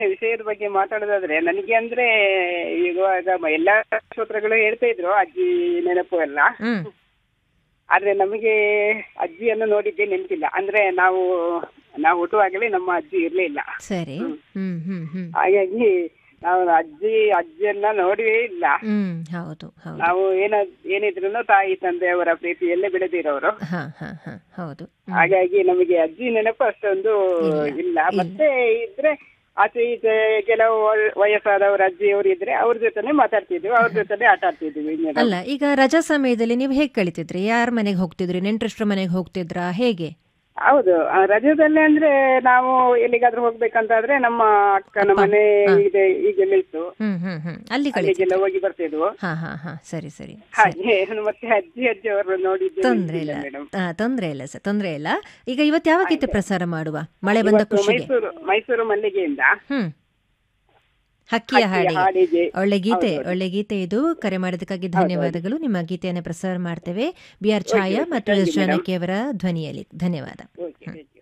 ವಿಷಯದ ಬಗ್ಗೆ ಮಾತಾಡೋದಾದ್ರೆ ನನಗೆ ಅಂದ್ರೆ ಇವಾಗ ಎಲ್ಲಾ ಸ್ತೋತ್ರಗಳು ಹೇಳ್ತಾ ಇದ್ರು ಅಜ್ಜಿ ನೆನಪು ಎಲ್ಲ ಹ್ಮ್ ಆದ್ರೆ ನಮಗೆ ಅಜ್ಜಿಯನ್ನು ನೋಡಿದ್ದೇ ನೆನಪಿಲ್ಲ ಅಂದ್ರೆ ನಾವು ನಾವು ಹುಟ್ಟುವಾಗಲೇ ನಮ್ಮ ಅಜ್ಜಿ ಇರ್ಲಿಲ್ಲ ಸರಿ ಹ್ಮ್ ಹ್ಮ್ ಹ್ಮ್ ಹಾಗಾಗಿ ನಾವು ಅಜ್ಜಿ ಅಜ್ಜಿಯನ್ನ ನೋಡಿಯೇ ಇಲ್ಲ ಹ್ಮ್ ಹೌದು ಹೌದು ನಾವು ಏನ ಏನಿದ್ರು ತಾಯಿ ತಂದೆಯವರ ಪ್ರೀತಿಯಲ್ಲೇ ಬೆಳೆದಿರೋರು ಹಾ ಹಾ ಹಾ ಹೌದು ಹಾಗಾಗಿ ನಮಗೆ ಅಜ್ಜಿ ನೆನಪು ಅಷ್ಟೊಂದು ಇಲ್ಲ ಮತ್ತೆ ಇದ್ರೆ ಆಚೆ ಈಚೆ ಕೆಲವು ವಯ- ವಯಸ್ಸಾದವ್ರ ಅಜ್ಜಿಯವರು ಇದ್ರೆ ಅವ್ರ ಜೊತೆನೆ ಮಾತಾಡ್ತಿದ್ವಿ ಅವ್ರ ಜೊತೆನೆ ಆಟ ಆಡ್ತಿದ್ವಿ ಮೇಡಮ್ ಅಲ್ಲ ಈಗ ರಜಾ ಸಮಯದಲ್ಲಿ ನೀವು ಹೇಗೆ ಕಳಿತಿದ್ರಿ ಯಾರ ಮನೆಗೆ ಹೋಗ್ತಿದ್ರಿ ನೆಂಟ್ರಿಷ್ಟ್ರ ಮನೆಗೆ ಹೋಗ್ತಿದ್ರಾ ಹೇಗೆ ಹೌದು ಆ, ರಜದಲ್ಲಿ ಅಂದ್ರೆ ನಾವು ಎಲ್ಲಿಗಾದ್ರೂ ಹೋಗ್ಬೇಕಂತಾದ್ರೆ ನಮ್ಮ ಅಕ್ಕನ ಮನೆ ಇದೆ ಈಗೆಲ್ಲ ಇತ್ತು ಹ್ಮ್ ಹ್ಮ್ ಹ್ಮ್ ಅಲ್ಲಿ ಕಳಿತಿ ಅಲ್ಲಿಗೆಲ್ಲ ಹೋಗಿ ಬರ್ತಿದ್ವು ಹಾ ಹಾ ಹಾ ಸರಿ ಸರಿ ಹಾಗೆ ಮತ್ತೆ ಅಜ್ಜಿ ಅಜ್ಜಿ ಅವರು ನೋಡಿದ್ದು ತೊಂದ್ರೆ ಇಲ್ಲ ಮೇಡಮ್ ಆ, ತೊಂದ್ರೆ ಇಲ್ಲ ಸರ್ ತೊಂದ್ರೆ ಇಲ್ಲ ಈಗ ಇವತ್ತು ಯಾವ ಗೀತೆ ಪ್ರಸಾರ ಮಾಡುವ ಮಳೆ ಬಂದ ಖುಷಿಗೆ ಮೈಸೂರು ಮೈಸೂರು ಮಲ್ಲಿಗೆಯಿಂದ ಹ್ಮ್ ಹಕ್ಕಿಯ ಹಾಡಿಗೆ ಹಾಡಿಗೆ ಒಳ್ಳೆ ಗೀತೆ ಒಳ್ಳೆ ಗೀತೆ ಇದು ಕರೆ ಮಾಡಿದ್ದಕ್ಕಾಗಿ ಧನ್ಯವಾದಗಳು ನಿಮ್ಮ ಗೀತೆಯನ್ನು ಪ್ರಸಾರ ಮಾಡ್ತೇವೆ ಬಿ ಆರ್ ಛಾಯಾ ಮತ್ತು ಎಸ್ ಜಾನಕಿ ಅವರ ಧ್ವನಿಯಲ್ಲಿ ಧನ್ಯವಾದ ಓಕೆ ಥ್ಯಾಂಕ್ ಯು